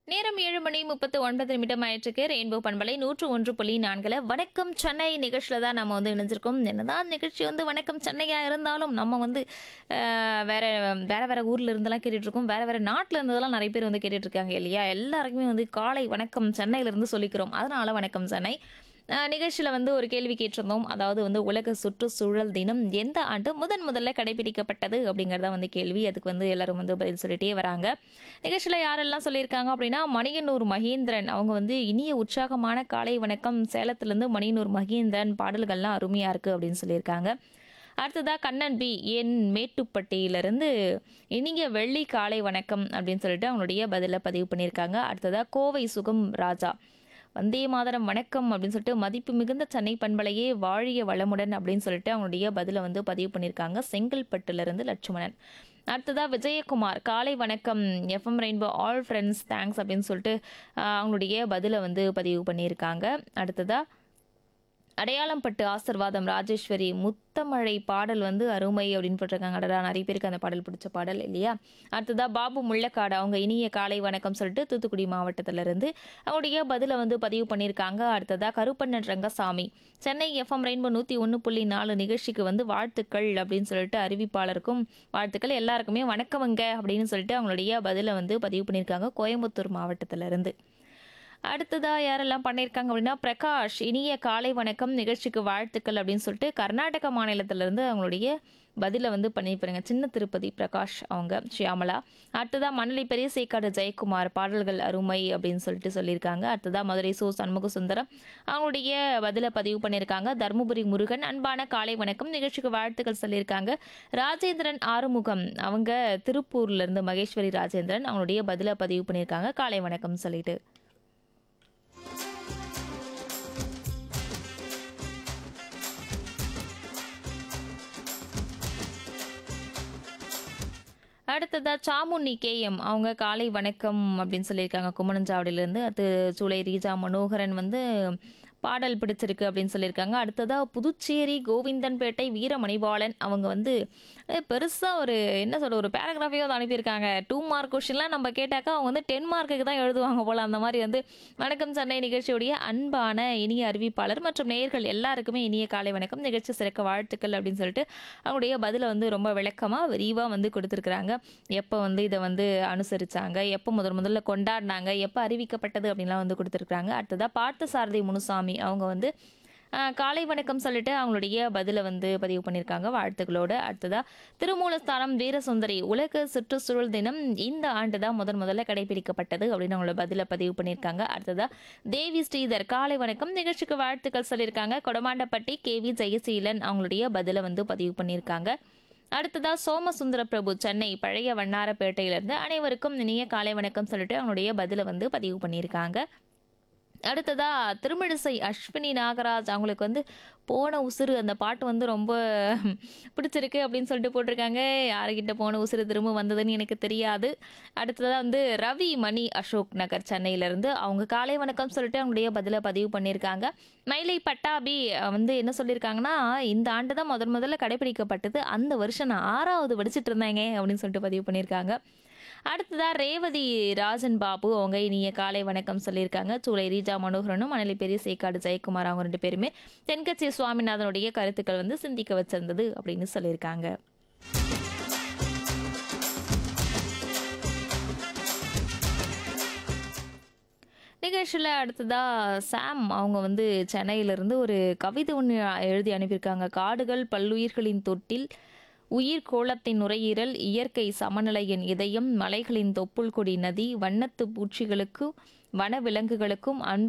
நேரம் ஏழு மணி முப்பத்து ஒன்பது நிமிடம் ஆயிற்றுக்கு ரெயின்போ பண்பலை நூற்று ஒன்று புள்ளி நான்குல வணக்கம் சென்னை நிகழ்ச்சியில் தான் நம்ம வந்து இணைஞ்சிருக்கோம் என்னதான் நிகழ்ச்சி வந்து வணக்கம் சென்னையாக இருந்தாலும் நம்ம வந்து அஹ், வேற வேற வேற ஊர்ல இருந்தெல்லாம் கேட்டுட்டு இருக்கோம் வேற வேற நாட்டில் இருந்ததெல்லாம் நிறைய பேர் வந்து கேட்டுட்டு இருக்காங்க இல்லையா எல்லாருக்குமே வந்து காலை வணக்கம் சென்னையில இருந்து சொல்லிக்கிறோம் அதனால வணக்கம் சென்னை நிகழ்ச்சியில் வந்து ஒரு கேள்வி கேட்டிருந்தோம் அதாவது வந்து உலக சுற்றுச்சூழல் தினம் எந்த ஆண்டு முதன் முதல்ல கடைபிடிக்கப்பட்டது அப்படிங்கிறத வந்து கேள்வி அதுக்கு வந்து எல்லாரும் வந்து பதில் சொல்லிட்டே வராங்க நிகழ்ச்சியில் யாரெல்லாம் சொல்லியிருக்காங்க அப்படின்னா மணியனூர் மகேந்திரன் அவங்க வந்து இனிய உற்சாகமான காலை வணக்கம் சேலத்துலேருந்து மணியனூர் மகேந்திரன் பாடல்கள்லாம் அருமையாக இருக்குது அப்படின்னு சொல்லியிருக்காங்க அடுத்ததா கண்ணன் பி என் மேட்டுப்பட்டியிலிருந்து இனிய வெள்ளி காலை வணக்கம் அப்படின்னு சொல்லிட்டு அவங்களுடைய பதிலை பதிவு பண்ணியிருக்காங்க அடுத்ததா கோவை சுகம் ராஜா வந்தே மாதரம் வணக்கம் அப்படின்னு சொல்லிட்டு மதிப்பு மிகுந்த சென்னை பண்பலையே வாழிய வளமுடன் அப்படின்னு சொல்லிட்டு அவங்களுடைய பதிலை வந்து பதிவு பண்ணியிருக்காங்க செங்கல்பட்டுலேருந்து லட்சுமணன் அடுத்ததா விஜயகுமார் காலை வணக்கம் FM Rainbow all friends thanks அப்படின்னு சொல்லிட்டு ஆஹ், அவங்களுடைய பதிலை வந்து பதிவு பண்ணியிருக்காங்க அடுத்ததா அடையாளம் பட்டு ஆசிர்வாதம் ராஜேஸ்வரி முத்தமழை பாடல் வந்து அருமை அப்படின்னு போட்டிருக்காங்க அடடா நிறைய பேருக்கு அந்த பாடல் பிடிச்ச பாடல் இல்லையா அடுத்ததா பாபு முள்ளக்காடு அவங்க இனிய காலை வணக்கம் சொல்லிட்டு தூத்துக்குடி மாவட்டத்துல இருந்து அவங்களுடைய பதிலை வந்து பதிவு பண்ணியிருக்காங்க அடுத்ததா கருப்பண்ணன் ரங்கசாமி சென்னை எஃப்எம் ரெயின்போ நூற்றி ஒன்று புள்ளி நாலு நிகழ்ச்சிக்கு வந்து வாழ்த்துக்கள் அப்படின்னு சொல்லிட்டு அறிவிப்பாளருக்கும் வாழ்த்துக்கள் எல்லாருக்குமே வணக்கமங்க அப்படின்னு சொல்லிட்டு அவங்களுடைய பதிலை வந்து பதிவு பண்ணியிருக்காங்க கோயம்புத்தூர் மாவட்டத்துல இருந்து அடுத்ததா யாரெல்லாம் பண்ணியிருக்காங்க அப்படின்னா பிரகாஷ் இனிய காலை வணக்கம் நிகழ்ச்சிக்கு வாழ்த்துக்கள் அப்படின்னு சொல்லிட்டு கர்நாடக மாநிலத்திலிருந்து அவங்களுடைய பதிலை வந்து பண்ணியிருப்பாங்க சின்ன திருப்பதி பிரகாஷ் அவங்க ஷியாமலா அடுத்ததா மணலி பெரிய சேக்காடு ஜெயக்குமார் பாடல்கள் அருமை அப்படின்னு சொல்லிட்டு சொல்லியிருக்காங்க அடுத்ததா மதுரை சோ சண்முக சுந்தரம் அவங்களுடைய பதிலை பதிவு பண்ணியிருக்காங்க தருமபுரி முருகன் அன்பான காலை வணக்கம் நிகழ்ச்சிக்கு வாழ்த்துக்கள் சொல்லியிருக்காங்க ராஜேந்திரன் ஆறுமுகம் அவங்க திருப்பூர்ல இருந்து மகேஸ்வரி ராஜேந்திரன் அவங்களுடைய பதிலை பதிவு பண்ணியிருக்காங்க காலை வணக்கம் சொல்லிட்டு அடுத்ததா சாமுண்ணி கேஎம் அவங்க காலை வணக்கம் அப்படின்னு சொல்லியிருக்காங்க கும்மணஞ்சாவடியிலேருந்து அது சூளை ரீஜா மனோகரன் வந்து பாடல் பிடிச்சிருக்கு அப்படின்னு சொல்லியிருக்காங்க அடுத்ததா புதுச்சேரி கோவிந்தன்பேட்டை வீரமணிபாலன் அவங்க வந்து அஹ், பெருசா ஒரு என்ன சொல்ற ஒரு பேராகிராஃபையோ வந்து அனுப்பியிருக்காங்க டூ மார்க் கொஷின்லாம் நம்ம கேட்டாக்கா அவங்க வந்து டென் மார்க்குக்கு தான் எழுதுவாங்க போல அந்த மாதிரி வந்து வணக்கம் சென்னை நிகழ்ச்சியுடைய அன்பான இனிய அறிவிப்பாளர் மற்றும் நேயர்கள் எல்லாருக்குமே இனிய காலை வணக்கம் நிகழ்ச்சி சிறக்க வாழ்த்துக்கள் அப்படின்னு சொல்லிட்டு அவங்களுடைய பதிலை வந்து ரொம்ப விளக்கமாக விரிவாக வந்து கொடுத்துருக்குறாங்க எப்போ வந்து இதை வந்து அனுசரிச்சாங்க எப்போ முதல் முதல்ல கொண்டாடினாங்க எப்போ அறிவிக்கப்பட்டது அப்படின்லாம் வந்து கொடுத்துருக்குறாங்க அடுத்ததாக பார்த்தசாரதி முனுசாமி அவங்க வந்து ஆஹ், காலை வணக்கம் சொல்லிட்டு அவங்களுடைய பதிலை வந்து பதிவு பண்ணியிருக்காங்க வாழ்த்துக்களோடு அடுத்ததா திருமூலஸ்தானம் வீரசுந்தரி உலக சுற்றுச்சூழல் தினம் இந்த ஆண்டு தான் முதன் முதல்ல கடைபிடிக்கப்பட்டது அப்படின்னு அவங்களோட பதிலை பதிவு பண்ணியிருக்காங்க அடுத்ததா தேவி ஸ்ரீதர் காலை வணக்கம் நிகழ்ச்சிக்கு வாழ்த்துக்கள் சொல்லியிருக்காங்க கொடமாண்டப்பட்டி கேவி ஜெயசீலன் அவங்களுடைய பதிலை வந்து பதிவு பண்ணியிருக்காங்க அடுத்ததா சோமசுந்தர பிரபு சென்னை பழைய வண்ணாரப்பேட்டையிலிருந்து அனைவருக்கும் இனிய காலை வணக்கம் சொல்லிட்டு அவங்களுடைய பதிலை வந்து பதிவு பண்ணியிருக்காங்க அடுத்ததா திருமிழிசை அஸ்வினி நாகராஜ் அவங்களுக்கு வந்து போன உசுறு அந்த பாட்டு வந்து ரொம்ப பிடிச்சிருக்கு அப்படின்னு சொல்லிட்டு போட்டிருக்காங்க யாருக்கிட்ட போன உசுறு திரும்ப வந்ததுன்னு எனக்கு தெரியாது அடுத்ததாக வந்து ரவி மணி அசோக் நகர் சென்னையிலேருந்து அவங்க காலை வணக்கம் சொல்லிட்டு அவங்களுடைய பதிலை பதிவு பண்ணியிருக்காங்க மயிலை பட்டாபி அஹ், வந்து என்ன சொல்லியிருக்காங்கன்னா இந்த ஆண்டு தான் முதன் முதல்ல கடைபிடிக்கப்பட்டது அந்த வருஷம் நான் ஆறாவது படிச்சிட்டு இருந்தேங்க அப்படின்னு சொல்லிட்டு பதிவு பண்ணியிருக்காங்க அடுத்ததா ரேவதி ராஜன் பாபு அவங்க இனிய காலை வணக்கம் சொல்லியிருக்காங்க சூளை ரீஜா மனோகரனும் மணலி பெரிய சேக்காடு ஜெயக்குமார் அவங்க ரெண்டு பேருமே தென்கட்சி சுவாமிநாதனுடைய கருத்துக்கள் வந்து சிந்திக்க வச்சிருந்தது அப்படின்னு சொல்லியிருக்காங்க நிகழ்ச்சியில் அடுத்ததா சாம் அவங்க வந்து சென்னையிலிருந்து ஒரு கவிதை ஒன்று எழுதி அனுப்பியிருக்காங்க காடுகள் பல்லுயிர்களின் தொட்டில் உயிர் கோளத்தின் நுரையீரல் இயற்கை சமநிலையின் இதயம் மலைகளின் தொப்புள் கொடி நதி வண்ணத்து பூச்சிகளுக்கும் வன விலங்குகளுக்கும் அன்பு